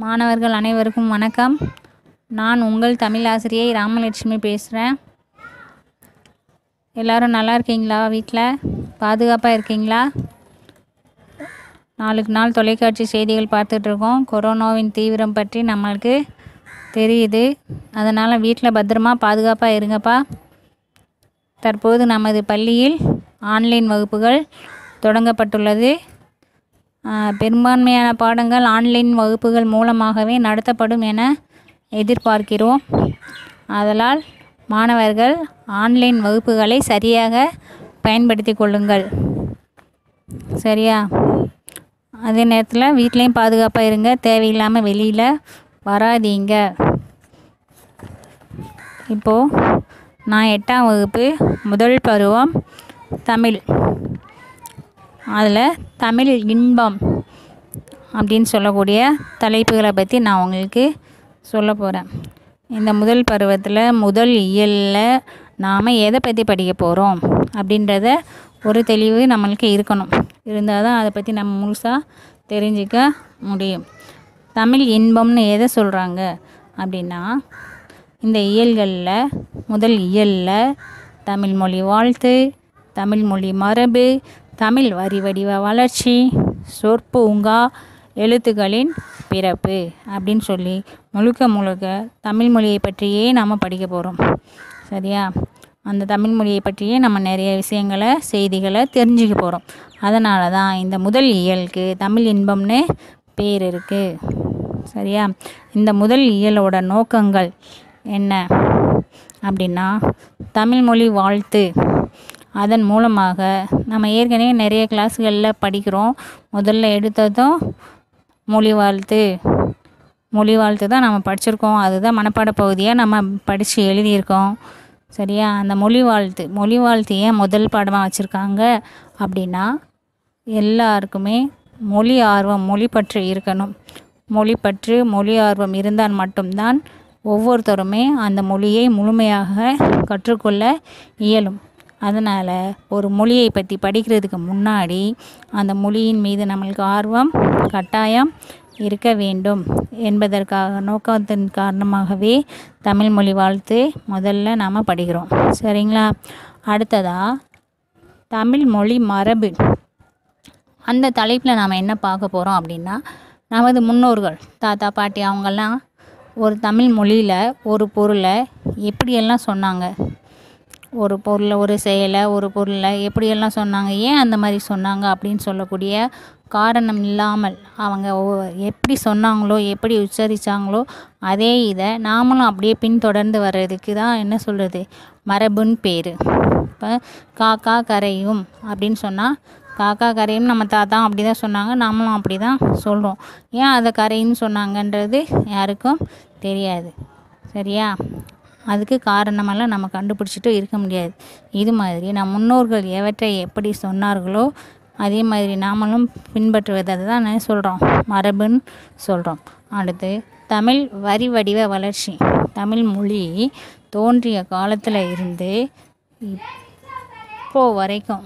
மாணவர்கள் அனைவருக்கும் வணக்கம் நான் உங்கள் தமிழ் ஆசிரியை ராமலட்சுமி பேசுகிறேன் எல்லாரும் நல்லா இருக்கீங்களா வீட்டில் பாதுகாப்பாக இருக்கீங்களா நாளுக்கு நாள் தொலைக்காட்சி செய்திகள் பார்த்துட்ருக்கோம் கொரோனாவின் தீவிரம் பற்றி நம்மளுக்கு தெரியுது அதனால் வீட்டில் பத்திரமா பாதுகாப்பாக இருங்கப்பா தற்போது நமது பள்ளியில் ஆன்லைன் வகுப்புகள் தொடங்கப்பட்டுள்ளது ஆஹ், பெரும்பான்மையான பாடங்கள் ஆன்லைன் வகுப்புகள் மூலமாகவே நடத்தப்படும் என எதிர்பார்க்கிறோம் ஆதலால் மாணவர்கள் ஆன்லைன் வகுப்புகளை சரியாக பயன்படுத்தி கொள்ளுங்கள் சரியா அதே நேரத்தில் வீட்லேயும் பாதுகாப்பாக இருங்க தேவையில்லாமல் வெளியில் வராதீங்க இப்போது நான் எட்டாம் வகுப்பு முதல் பருவம் தமிழ் அதில் தமிழ் இன்பம் அப்படின்னு சொல்லக்கூடிய தலைப்புகளை பற்றி நான் உங்களுக்கு சொல்ல போகிறேன் இந்த முதல் பருவத்தில் முதல் இயலில் நாம் எதை பற்றி படிக்க போகிறோம் அப்படின்றத ஒரு தெளிவு நம்மளுக்கு இருக்கணும் இருந்தால் தான் அதை பற்றி நம்ம முழுசாக தெரிஞ்சுக்க முடியும் தமிழ் இன்பம்னு எதை சொல்கிறாங்க அப்படின்னா இந்த இயல்களில் முதல் இயலில் தமிழ் மொழி வாழ்த்து தமிழ் மொழி மரபு தமிழ் வரி வடிவ வளர்ச்சி சொற்பூங்கா எழுத்துக்களின் பிறப்பு அப்படின்னு சொல்லி முழுக்க முழுக்க தமிழ் மொழியை பற்றியே நாம் படிக்க போகிறோம் சரியா அந்த தமிழ் மொழியை பற்றியே நம்ம நிறைய விஷயங்களை செய்திகளை தெரிஞ்சுக்க போகிறோம் அதனால தான் இந்த முதல் இயலுக்கு தமிழ் இன்பம்னு பேர் இருக்குது சரியா இந்த முதல் இயலோட நோக்கங்கள் என்ன அப்படின்னா தமிழ் மொழி வாழ்த்து அதன் மூலமாக நம்ம ஏற்கனவே நிறைய கிளாஸ்களில் படிக்கிறோம் முதல்ல எடுத்ததும் மொழி வாழ்த்து மொழி வாழ்த்து தான் நம்ம படிச்சிருக்கோம் அதுதான் மனப்பாட பகுதியாக நம்ம படித்து எழுதியிருக்கோம் சரியா அந்த மொழி வாழ்த்து மொழி வாழ்த்து ஏன் முதல் பாடமாக வச்சுருக்காங்க அப்படின்னா எல்லாருக்குமே மொழி ஆர்வம் மொழி பற்று இருக்கணும் மொழி பற்று மொழி ஆர்வம் இருந்தால் மட்டும்தான் ஒவ்வொருத்தருமே அந்த மொழியை முழுமையாக கற்றுக்கொள்ள இயலும் அதனால் ஒரு மொழியை பற்றி படிக்கிறதுக்கு முன்னாடி அந்த மொழியின் மீது நம்மளுக்கு ஆர்வம் கட்டாயம் இருக்க வேண்டும் என்பதற்காக நோக்கத்தின் காரணமாகவே தமிழ் மொழி வாழ்த்து முதல்ல நாம் படிக்கிறோம் சரிங்களா அடுத்ததாக தமிழ் மொழி மரபு அந்த தலைப்பில் நாம் என்ன பார்க்க போகிறோம் அப்படின்னா நமது முன்னோர்கள் தாத்தா பாட்டி அவங்கெல்லாம் ஒரு தமிழ் மொழியில் ஒரு பொருளை எப்படியெல்லாம் சொன்னாங்க ஒரு பொருளை ஒரு செயலை ஒரு பொருளை எப்படியெல்லாம் சொன்னாங்க ஏன் அந்த மாதிரி சொன்னாங்க அப்படின்னு சொல்லக்கூடிய காரணம் இல்லாமல் அவங்க ஒ- எப்படி சொன்னாங்களோ எப்படி உச்சரித்தாங்களோ அதே இதை நாமளும் அப்படியே பின்தொடர்ந்து வர்றதுக்கு தான் என்ன சொல்கிறது மரபுன்னு பேர் இப்போ காக்கா கரையும் அப்படின்னு சொன்னால் காக்கா கரையும் நம்ம தாத்தா அப்படி தான் சொன்னாங்க நாமளும் அப்படி தான் சொல்கிறோம் ஏன் அதை கரைன்னு சொன்னாங்கன்றது யாருக்கும் தெரியாது சரியா அதுக்கு காரணமெல்லாம் நம்ம கண்டுபிடிச்சிட்டு இருக்க முடியாது இது மாதிரி நம் முன்னோர்கள் எவற்றை எப்படி சொன்னார்களோ அதே மாதிரி நாமளும் பின்பற்றுவதை தான் என்ன சொல்கிறோம் மரபுன்னு சொல்கிறோம் அடுத்து தமிழ் வரி வடிவ வளர்ச்சி தமிழ் மொழி தோன்றிய காலத்தில் இருந்து இப்போ வரைக்கும்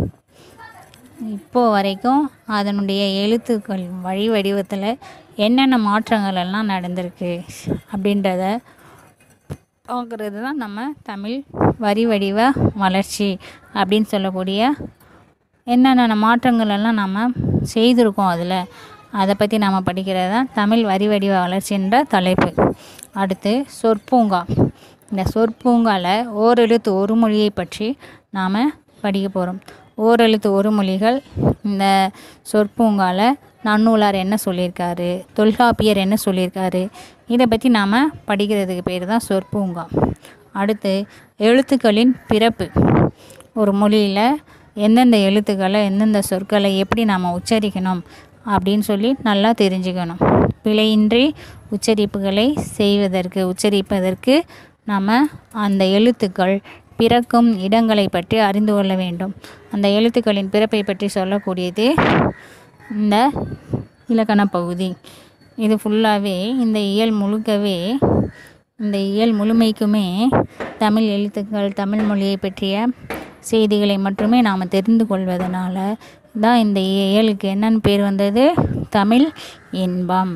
இப்போ வரைக்கும் அதனுடைய எழுத்துக்கள் வழி வடிவத்தில் என்னென்ன மாற்றங்கள் எல்லாம் நடந்திருக்கு அப்படின்றத பார்க்குறது தான் நம்ம தமிழ் வரி வடிவ வளர்ச்சி அப்படின்னு சொல்லக்கூடிய என்னென்ன மாற்றங்கள் எல்லாம் நம்ம செய்திருக்கோம் அதில் அதை பற்றி நம்ம படிக்கிறது தான் தமிழ் வரி வடிவ வளர்ச்சின்ற தலைப்பு அடுத்து சொற்பூங்கா இந்த சொற்பூங்காவில் ஓரெழுத்து ஒரு மொழியை பற்றி நாம் படிக்க போகிறோம் ஓரெழுத்து ஒரு மொழிகள் இந்த சொற்பூங்காவில் நன்னூலார் என்ன சொல்லியிருக்காரு தொல்காப்பியர் என்ன சொல்லியிருக்காரு இதை பற்றி நாம் படிக்கிறதுக்கு பேர் தான் சொற்பூங்கா அடுத்து எழுத்துக்களின் பிறப்பு ஒரு மொழியில் எந்தெந்த எழுத்துக்களை எந்தெந்த சொற்களை எப்படி நாம் உச்சரிக்கணும் அப்படின்னு சொல்லி நல்லா தெரிஞ்சுக்கணும் பிழையின்றி உச்சரிப்புகளை செய்வதற்கு உச்சரிப்பதற்கு நாம் அந்த எழுத்துக்கள் பிறக்கும் இடங்களை பற்றி அறிந்து கொள்ள வேண்டும் அந்த எழுத்துக்களின் பிறப்பை பற்றி சொல்லக்கூடியது இந்த இலக்கண பகுதி இது ஃபுல்லாகவே இந்த இயல் முழுக்கவே இந்த இயல் முழுமைக்குமே தமிழ் எழுத்துக்கள் தமிழ் மொழியை பற்றிய செய்திகளை மட்டுமே நாம் தெரிந்து கொள்வதனால தான் இந்த இயலுக்கு என்னன்னு பேர் வந்தது தமிழ் இன்பம்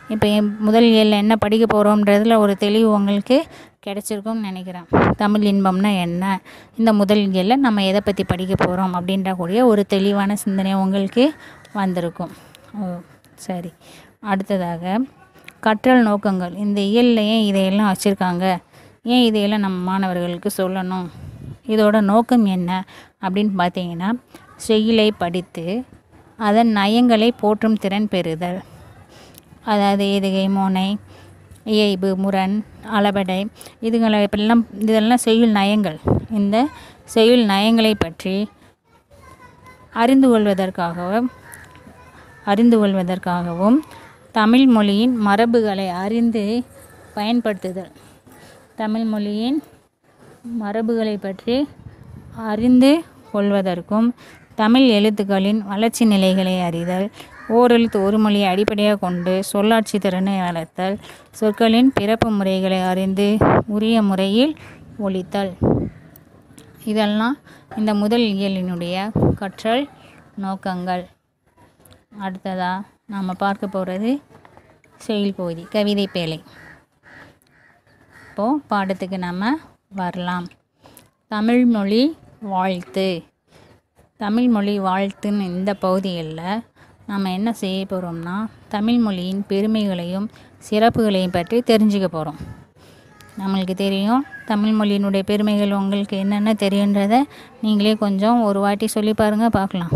இப்போ என் முதல் இயலில் என்ன படிக்க போகிறோம்ன்றதுல ஒரு தெளிவு உங்களுக்கு கிடச்சிருக்கும்னு நினைக்கிறேன் தமிழ் இன்பம்னா என்ன இந்த முதல் இயலில் நம்ம எதை பற்றி படிக்க போகிறோம் அப்படின்ற கூடிய ஒரு தெளிவான சிந்தனை உங்களுக்கு வந்திருக்கும் ஓ சரி அடுத்ததாக கற்றல் நோக்கங்கள் இந்த இயலில் ஏன் இதையெல்லாம் வச்சுருக்காங்க ஏன் இதையெல்லாம் நம்ம மாணவர்களுக்கு சொல்லணும் இதோட நோக்கம் என்ன அப்படின்னு பார்த்தீங்கன்னா செய்யுளை படித்து அதன் நயங்களை போற்றும் திறன் பெறுதல் அதாவது எதுகை மோனை இயைபு முரண் அளபடை இதுங்களை இப்பெல்லாம் இதெல்லாம் செய்யுள் நயங்கள் இந்த செய்யுள் நயங்களை பற்றி அறிந்து கொள்வதற்காகவும் அறிந்து கொள்வதற்காகவும் தமிழ் மொழியின் மரபுகளை அறிந்து பயன்படுத்துதல் தமிழ் மொழியின் மரபுகளை பற்றி அறிந்து கொள்வதற்கும் தமிழ் எழுத்துக்களின் வளர்ச்சி நிலைகளை அறிதல் ஓரெழுத்து ஒரு மொழியை அடிப்படையாக கொண்டு சொல்லாட்சி திறனை வளர்த்தல் சொற்களின் பிறப்பு முறைகளை அறிந்து உரிய முறையில் ஒழித்தல் இதெல்லாம் இந்த முதல் இயலினுடைய கற்றல் நோக்கங்கள் அடுத்ததாக நாம் பார்க்க போகிறது செயல் பகுதி கவிதை பேழை இப்போது பாடத்துக்கு நம்ம வரலாம் தமிழ் மொழி வாழ்த்து தமிழ் மொழி வாழ்த்துன்னு இந்த பகுதியில் நம்ம என்ன செய்ய போகிறோம்னா தமிழ் மொழியின் பெருமைகளையும் சிறப்புகளையும் பற்றி தெரிஞ்சுக்க போகிறோம் நம்மளுக்கு தெரியும் தமிழ் மொழியினுடைய பெருமைகள் உங்களுக்கு என்னென்ன தெரியுன்றதை நீங்களே கொஞ்சம் ஒரு வாட்டி சொல்லி பாருங்கள் பார்க்கலாம்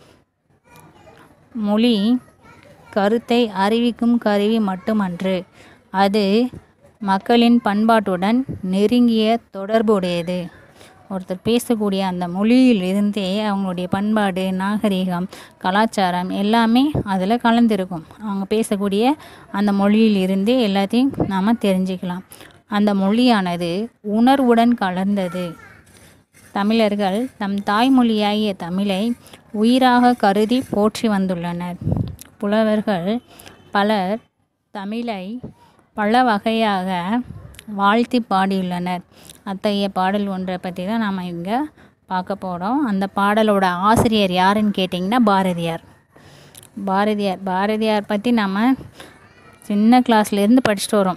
மொழி கருத்தை அறிவிக்கும் கருவி மட்டுமன்று அது மக்களின் பண்பாட்டுடன் நெருங்கிய தொடர்புடையது ஒருத்தர் பேசக்கூடிய அந்த மொழியில் இருந்தே அவங்களுடைய பண்பாடு நாகரிகம் கலாச்சாரம் எல்லாமே அதில் கலந்துருக்கும் அவங்க பேசக்கூடிய அந்த மொழியில் இருந்தே எல்லாத்தையும் நாம் தெரிஞ்சுக்கலாம் அந்த மொழியானது உணர்வுடன் கலந்தது தமிழர்கள் தம் தாய்மொழியாகிய தமிழை உயிராக கருதி போற்றி வந்துள்ளனர் புலவர்கள் பலர் தமிழை பல வகையாக வாழ்த்தி பாடியுள்ளனர் அத்தகைய பாடல் ஒன்றை பற்றி தான் நாம் இங்கே பார்க்க போகிறோம் அந்த பாடலோட ஆசிரியர் யாருன்னு கேட்டிங்கன்னா பாரதியார் பாரதியார் பாரதியார் பற்றி நம்ம சின்ன கிளாஸ்லேருந்து படிச்சுட்டு வரோம்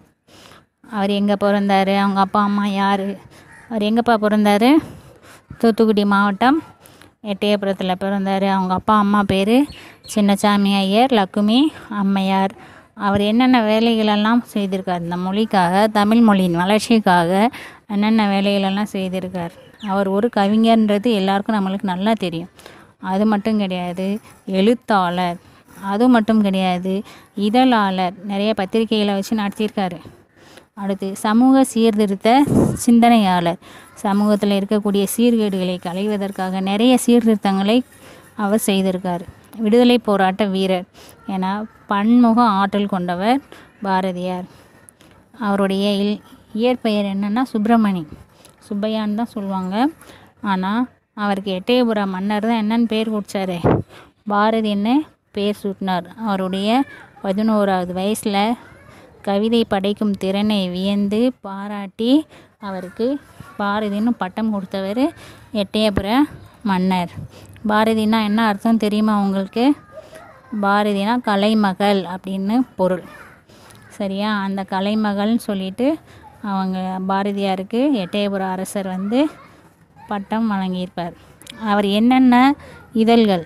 அவர் எங்கே பிறந்தார் அவங்க அப்பா அம்மா யார் அவர் எங்கேப்பா பிறந்தார் தூத்துக்குடி மாவட்டம் எட்டயபுரத்தில் பிறந்தார் அவங்க அப்பா அம்மா பேர் சின்னசாமி ஐயர் லக்குமி அம்மையார் அவர் என்னென்ன வேலைகளெல்லாம் செய்திருக்கார் இந்த மொழிக்காக தமிழ் மொழியின் வளர்ச்சிக்காக என்னென்ன வேலைகளெல்லாம் செய்திருக்கார் அவர் ஒரு கவிஞர்ன்றது எல்லாருக்கும் நம்மளுக்கு நல்லா தெரியும் அது மட்டும் கிடையாது எழுத்தாளர் அது மட்டும் கிடையாது இதழாளர் நிறைய பத்திரிகைகளை வச்சு நடத்தியிருக்காரு அடுத்து சமூக சீர்திருத்த சிந்தனையாளர் சமூகத்தில் இருக்கக்கூடிய சீர்கேடுகளை களைவதற்காக நிறைய சீர்திருத்தங்களை அவர் செய்திருக்கார் விடுதலை போராட்ட வீரர் என பன்முக ஆற்றல் கொண்டவர் பாரதியார் அவருடைய இல் இயற்பெயர் என்னென்னா சுப்பிரமணி சுப்பையான்னு தான் சொல்லுவாங்க ஆனால் அவருக்கு எட்டயபுர மன்னர் தான் என்னன்னு பேர் கொடுத்தாரு பாரதின்னு பேர் சூட்டினார் அவருடைய பதினோராவது வயசில் கவிதை படைக்கும் திறனை வியந்து பாராட்டி அவருக்கு பாரதின்னு பட்டம் கொடுத்தவர் எட்டயபுர மன்னர் பாரதினா என்ன அர்த்தம் தெரியுமா உங்களுக்கு பாரதினா கலைமகள் அப்படின்னு பொருள் சரியா அந்த கலைமகள்னு சொல்லிட்டு அவங்க பாரதியாருக்கு எட்டயபுர அரசர் வந்து பட்டம் வழங்கியிருப்பார் அவர் என்னென்ன இதழ்கள்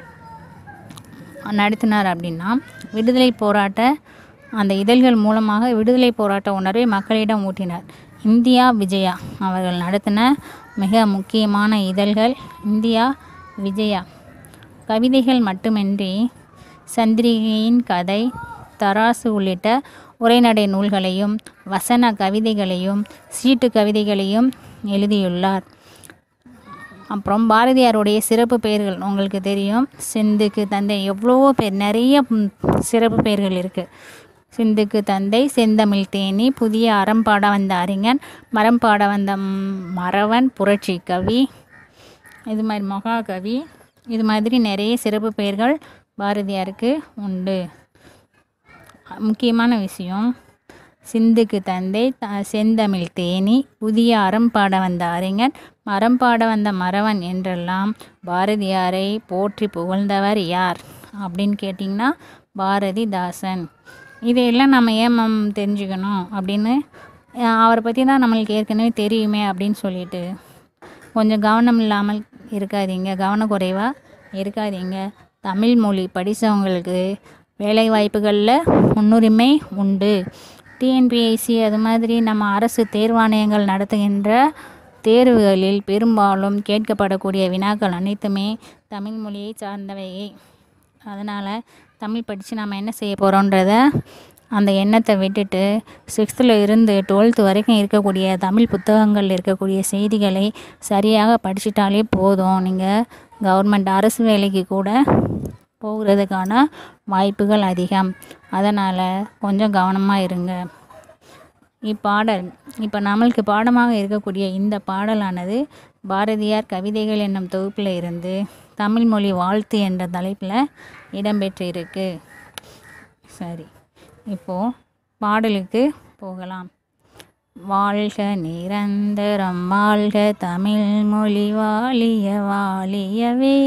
நடத்தினார் அப்படின்னா விடுதலை போராட்ட அந்த இதழ்கள் மூலமாக விடுதலை போராட்ட உணர்வை மக்களிடம் ஊட்டினார் இந்தியா விஜயா அவர்கள் நடத்தின மிக முக்கியமான இதழ்கள் இந்தியா விஜயா கவிதைகள் மட்டுமின்றி சந்திரிகையின் கதை தராசு உள்ளிட்ட உரைநடை நூல்களையும் வசன கவிதைகளையும் சீட்டு கவிதைகளையும் எழுதியுள்ளார் அப்புறம் பாரதியாருடைய சிறப்பு பெயர்கள் உங்களுக்கு தெரியும் சிந்துக்கு தந்தை எவ்வளவோ பேர் நிறைய ம், சிறப்பு பெயர்கள் இருக்குது சிந்துக்கு தந்தை செந்தமிழ் தேனி புதிய அறம் பாட வந்த அறிஞன் மரம் பாட வந்த ம், மறவன் புரட்சி கவி இது மாதிரி மகாகவி இது மாதிரி நிறைய சிறப்பு பெயர்கள் பாரதியாருக்கு உண்டு முக்கியமான விஷயம் சிந்துக்கு தந்தை த செந்தமிழ் தேனி புதிய அறம் பாட வந்த அறிஞன் மரம் பாட வந்த மறவன் என்றெல்லாம் பாரதியாரை போற்றி புகழ்ந்தவர் யார் அப்படின்னு கேட்டிங்கன்னா பாரதிதாசன் இதையெல்லாம் நம்ம ஏன் மேம் தெரிஞ்சுக்கணும் அப்படின்னு அஹ் அவரை பற்றி தான் நம்மளுக்கு ஏற்கனவே தெரியுமே அப்படின்னு சொல்லிட்டு கொஞ்சம் கவனம் இல்லாமல் இருக்காதீங்க கவனக்குறைவாக இருக்காதீங்க தமிழ் மொழி படித்தவங்களுக்கு வேலை வாய்ப்புகளில் முன்னுரிமை உண்டு டிஎன்பிஎஸ்சி அது மாதிரி நம்ம அரசு தேர்வாணையங்கள் நடத்துகின்ற தேர்வுகளில் பெரும்பாலும் கேட்கப்படக்கூடிய வினாக்கள் அனைத்துமே தமிழ் மொழியை சார்ந்தவையே அதனால் தமிழ் படித்து நம்ம என்ன செய்ய போகிறோன்றத அந்த எண்ணத்தை விட்டுட்டு சிக்ஸ்த்தில் இருந்து டுவெல்த்து வரைக்கும் இருக்கக்கூடிய தமிழ் புத்தகங்கள் இருக்கக்கூடிய செய்திகளை சரியாக படிச்சிட்டாலே போதும் நீங்கள் கவர்மெண்ட் அரசு வேலைக்கு கூட போகிறதுக்கான வாய்ப்புகள் அதிகம் அதனால் கொஞ்சம் கவனமாக இருங்க இப்பாடல் இப்போ நம்மளுக்கு பாடமாக இருக்கக்கூடிய இந்த பாடலானது பாரதியார் கவிதைகள் என்னும் தொகுப்பில் இருந்து தமிழ் மொழி வாழ்த்து என்ற தலைப்பில் இடம்பெற்றிருக்கு சரி இப்போது பாடலுக்கு போகலாம் வாழ்க நிரந்தரம் வாழ்க தமிழ் மொழி வாழிய வாழியவே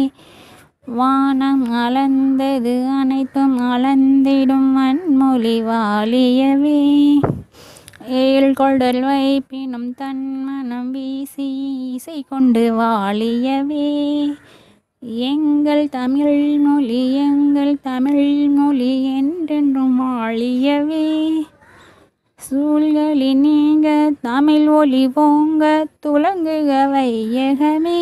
வானம் அளந்தது அனைத்தும் அளந்திடும் மண்மொழி வாழியவே ஏழ் கொடல் வைப்பினும் தன் மனம் வீசி இசை கொண்டு வாழியவே எங்கள் தமிழ் மொழி எங்கள் தமிழ் மொழி என்றென்றும் வாழியவே சூழ்களி நீங்க தமிழ் ஒளி போங்க துலங்குக வையகமே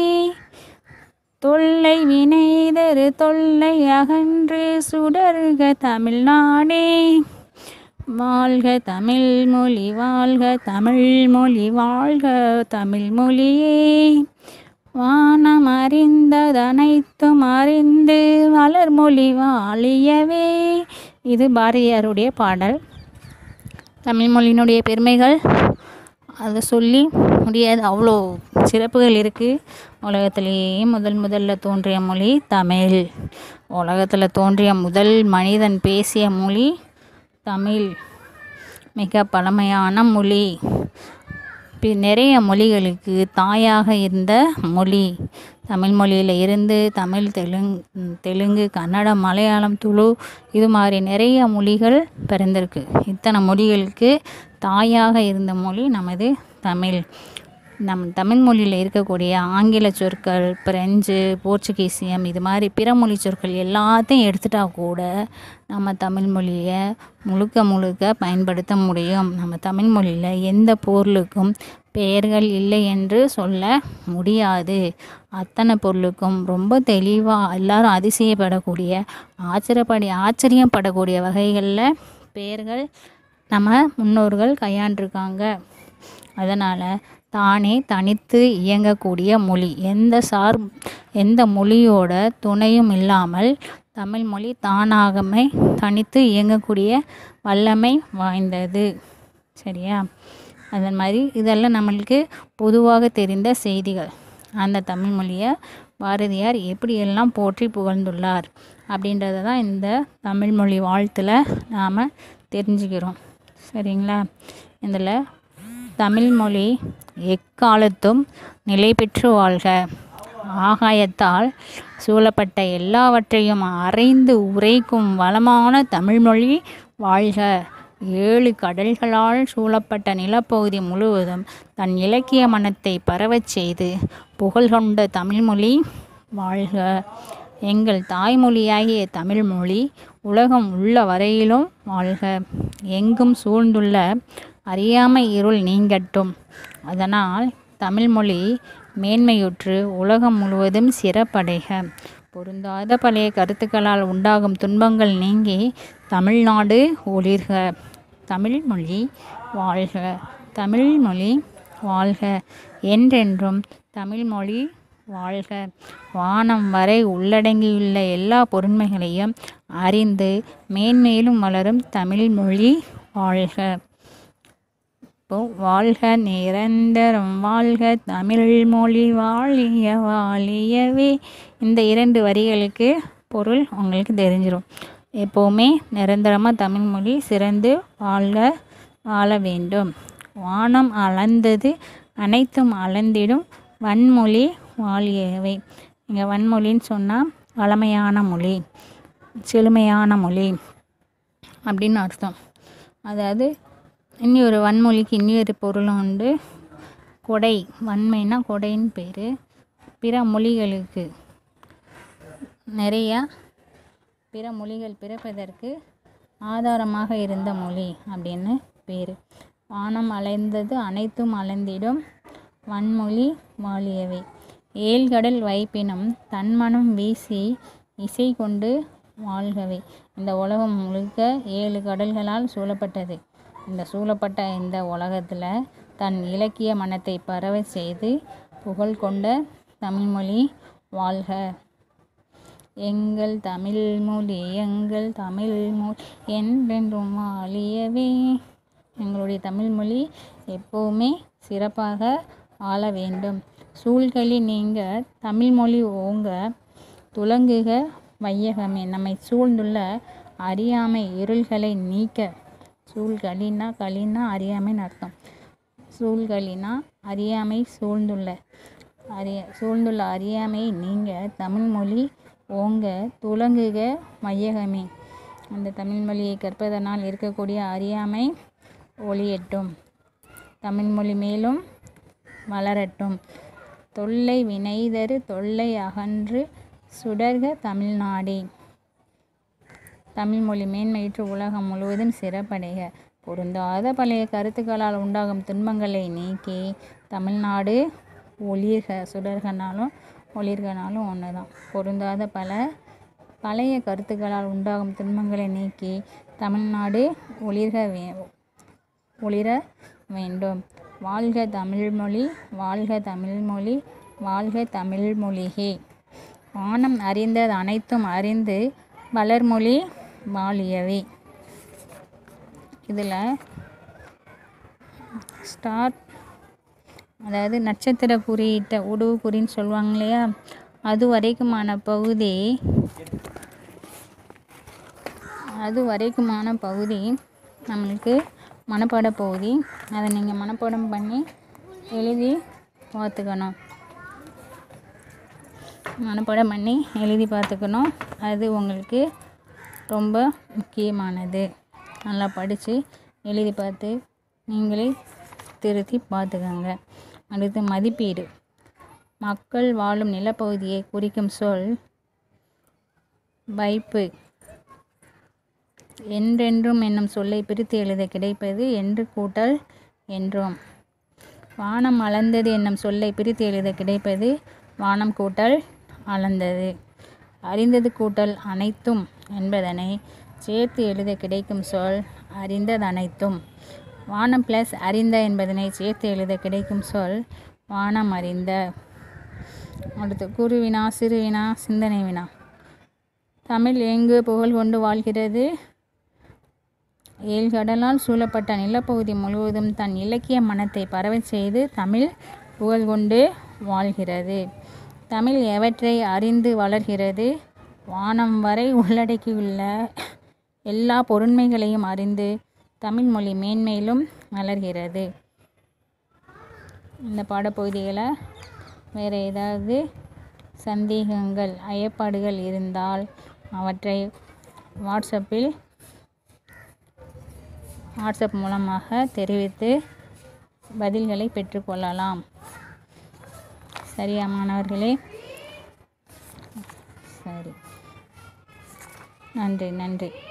தொல்லை வினைதரு தொல்லை அகன்று சுடருக தமிழ்நாடே வாழ்க தமிழ் மொழி வாழ்க தமிழ் மொழி வாழ்க தமிழ் மொழியே வானம் அறிந்ததனைத்தும் அறிந்து வளர்மொழி வாழியவே இது பாரதியாருடைய பாடல் தமிழ் மொழியினுடைய பெருமைகள் அதை சொல்லி முடியாது அவ்வளோ சிறப்புகள் இருக்குது உலகத்திலேயே முதல் முதல்ல தோன்றிய மொழி தமிழ் உலகத்தில் தோன்றிய முதல் மனிதன் பேசிய மொழி தமிழ் மிக பழமையான மொழி பி- நிறைய மொழிகளுக்கு தாயாக இருந்த மொழி தமிழ் மொழியில் இருந்து தமிழ் தெலுங்கு தெலுங்கு கன்னடம் மலையாளம் துளு இது மாதிரி நிறைய மொழிகள் பிறந்திருக்கு இத்தனை மொழிகளுக்கு தாயாக இருந்த மொழி நமது தமிழ் நம் தமிழ் மொழியில் இருக்கக்கூடிய ஆங்கில சொற்கள் பிரெஞ்சு போர்ச்சுகீசியம் இது மாதிரி பிற மொழி சொற்கள் எல்லாத்தையும் எடுத்துட்டா கூட நம்ம தமிழ் மொழியை முழுக்க முழுக்க பயன்படுத்த முடியும் நம்ம தமிழ் மொழியில் எந்த பொருளுக்கும் பெயர்கள் இல்லை என்று சொல்ல முடியாது அத்தனை பொருளுக்கும் ரொம்ப தெளிவாக எல்லாரும் அதிசயப்படக்கூடிய ஆச்சரியப்படி ஆச்சரியப்படக்கூடிய வகைகளில் பெயர்கள் நம்ம முன்னோர்கள் கையாண்டிருக்காங்க அதனால் தானே தனித்து இயங்கக்கூடிய மொழி எந்த சார் எந்த மொழியோட துணையும் இல்லாமல் தமிழ் மொழி தானாகவே தனித்து இயங்கக்கூடிய வல்லமை வாய்ந்தது சரியா அதன் மாதிரி இதெல்லாம் நம்மளுக்கு பொதுவாக தெரிந்த செய்திகள் அந்த தமிழ் மொழியை பாரதியார் எப்படியெல்லாம் போற்றி புகழ்ந்துள்ளார் அப்படின்றத தான் இந்த தமிழ் மொழி வாழ்த்தில் நாம் தெரிஞ்சுக்கிறோம் சரிங்களா இதில் தமிழ் மொழி எக்காலத்தும் நிலை பெற்று வாழ்க ஆகாயத்தால் சூழப்பட்ட எல்லாவற்றையும் அறைந்து உரைக்கும் வளமான தமிழ்மொழி வாழ்க ஏழு கடல்களால் சூழப்பட்ட நிலப்பகுதி முழுவதும் தன் இலக்கிய மனத்தை பரவச் செய்து புகழ் கொண்ட தமிழ்மொழி வாழ்க எங்கள் தாய்மொழியாகிய தமிழ்மொழி உலகம் உள்ள வரையிலும் வாழ்க எங்கும் சூழ்ந்துள்ள அறியாமை இருள் நீங்கட்டும் அதனால் தமிழ்மொழி மேன்மையுற்று உலகம் முழுவதும் சிறப்படைக பொருந்தாத பழைய கருத்துக்களால் உண்டாகும் துன்பங்கள் நீங்கி தமிழ்நாடு ஒளிர்க தமிழ்மொழி வாழ்க தமிழ்மொழி வாழ்க என்றென்றும் தமிழ்மொழி வாழ்க வானம் வரை உள்ளடங்கியுள்ள எல்லா பொருண்மைகளையும் அறிந்து மேன்மேலும் வளரும் தமிழ்மொழி வாழ்க இப்போ வாழ்க நிரந்தரம் வாழ்க தமிழ் மொழி வாழிய வாழியவே இந்த இரண்டு வரிகளுக்கு பொருள் உங்களுக்கு தெரிஞ்சிடும் எப்போவுமே நிரந்தரமாக தமிழ் மொழி சிறந்து வாழ்க வாழ வேண்டும் வானம் அளந்தது அனைத்தும் அளந்திடும் வன்மொழி வாழியவை இங்கே வன்மொழின்னு சொன்னால் வளமையான மொழி செழுமையான மொழி அப்படின்னு அர்த்தம் அதாவது இனி ஒரு வன்மொழிக்கு இன்னொரு பொருளும் உண்டு கொடை வன்மைனா கொடைன்னு பேர் பிற மொழிகளுக்கு நிறையா பிற மொழிகள் பிறப்பதற்கு ஆதாரமாக இருந்த மொழி அப்படின்னு பேர் வானம் அலைந்தது அனைத்தும் அலைந்திடும் வன்மொழி வாழியவே ஏழ்கடல் வைப்பினும் தன்மனம் வீசி இசை கொண்டு வாழ்கவே இந்த உலகம் முழுக்க ஏழு கடல்களால் சூழப்பட்டது இந்த சூழப்பட்ட இந்த உலகத்தில் தன் இலக்கிய மனத்தை பரவ செய்து புகழ் கொண்ட தமிழ்மொழி வாழ்க எங்கள் தமிழ் மொழி எங்கள் தமிழ் மொழி என்றென்றும் வாழியவே எங்களுடைய தமிழ் மொழி எப்போவுமே சிறப்பாக ஆள வேண்டும் சூழ்களி நீங்க தமிழ் மொழி ஓங்க துலங்குக வையகமே நம்மை சூழ்ந்துள்ள அறியாமை இருள்களை நீக்க சூழ்களினா களினா அறியாமைன்னு அர்த்தம் சூழ்களினா அறியாமை சூழ்ந்துள்ள அறிய சூழ்ந்துள்ள அறியாமை நீங்க தமிழ்மொழி ஓங்க துலங்குக மையகமே அந்த தமிழ்மொழியை கற்பதனால் இருக்கக்கூடிய அறியாமை ஒளியட்டும் தமிழ்மொழி மேலும் வளரட்டும் தொல்லை வினைதரு தொல்லை அகன்று சுடர்க தமிழ்நாடே தமிழ்மொழி மேன்மையுற்று உலகம் முழுவதும் சிறப்படைய பொருந்தாத பழைய கருத்துக்களால் உண்டாகும் துன்பங்களை நீக்கி தமிழ்நாடு ஒளிர்க சுடர்கனாலும் ஒளிர்கனாலும் ஒன்று தான் பொருந்தாத பல பழைய கருத்துக்களால் உண்டாகும் துன்பங்களை நீக்கி தமிழ்நாடு ஒளிர்க வே ஒளிர வேண்டும் வாழ்க தமிழ்மொழி வாழ்க தமிழ்மொழி வாழ்க தமிழ்மொழியே வானம் அறிந்தது அனைத்தும் அறிந்து வளர்மொழி வாழியவே இதில் ஸ்டார் அதாவது நட்சத்திர குறியிட்ட உடுவு குறின்னு சொல்லுவாங்க இல்லையா அது வரைக்குமான பகுதி அது வரைக்குமான பகுதி நம்மளுக்கு மனப்பாட பகுதி அதை நீங்கள் மனப்பாடம் பண்ணி எழுதி பார்த்துக்கணும் மனப்பாடம் பண்ணி எழுதி பார்த்துக்கணும் அது உங்களுக்கு ரொம்ப முக்கியமானது நல்லா படித்து எழுதி பார்த்து நீங்களே திருத்தி பார்த்துக்கோங்க அடுத்து மதிப்பீடு மக்கள் வாழும் நிலப்பகுதியை குறிக்கும் சொல் வைப்பு என்றென்றும் என்னும் சொல்லை பிரித்து எழுத கிடைப்பது என்று கூட்டல் என்றும் வானம் அளந்தது என்னும் சொல்லை பிரித்து எழுத கிடைப்பது வானம் கூட்டல் அளந்தது அறிந்தது கூட்டல் அனைத்தும் என்பதனை சேர்த்து எழுத கிடைக்கும் சொல் அறிந்தது அனைத்தும் வானம் ப்ளஸ் அறிந்த என்பதனை சேர்த்து எழுத கிடைக்கும் சொல் வானம் அறிந்த அடுத்து குருவினா சிறுவினா சிந்தனை வினா தமிழ் எங்கு புகழ் கொண்டு வாழ்கிறது ஏழ்கடலால் சூழப்பட்ட நிலப்பகுதி முழுவதும் தன் இலக்கிய மனத்தை பரவச் செய்து தமிழ் புகழ் கொண்டு வாழ்கிறது தமிழ் எவற்றை அறிந்து வளர்கிறது வானம் வரை உள்ளடக்கியுள்ள எல்லா பொருண்மைகளையும் அறிந்து தமிழ் மொழி மேன்மேலும் வளர்கிறது இந்த பாடப்பகுதிகளை வேறு ஏதாவது சந்தேகங்கள் ஐயப்பாடுகள் இருந்தால் அவற்றை வாட்ஸ்அப்பில் வாட்ஸ்அப் மூலமாக தெரிவித்து பதில்களை பெற்றுக்கொள்ளலாம் சரியா மாணவர்களே சரி நன்றி நன்றி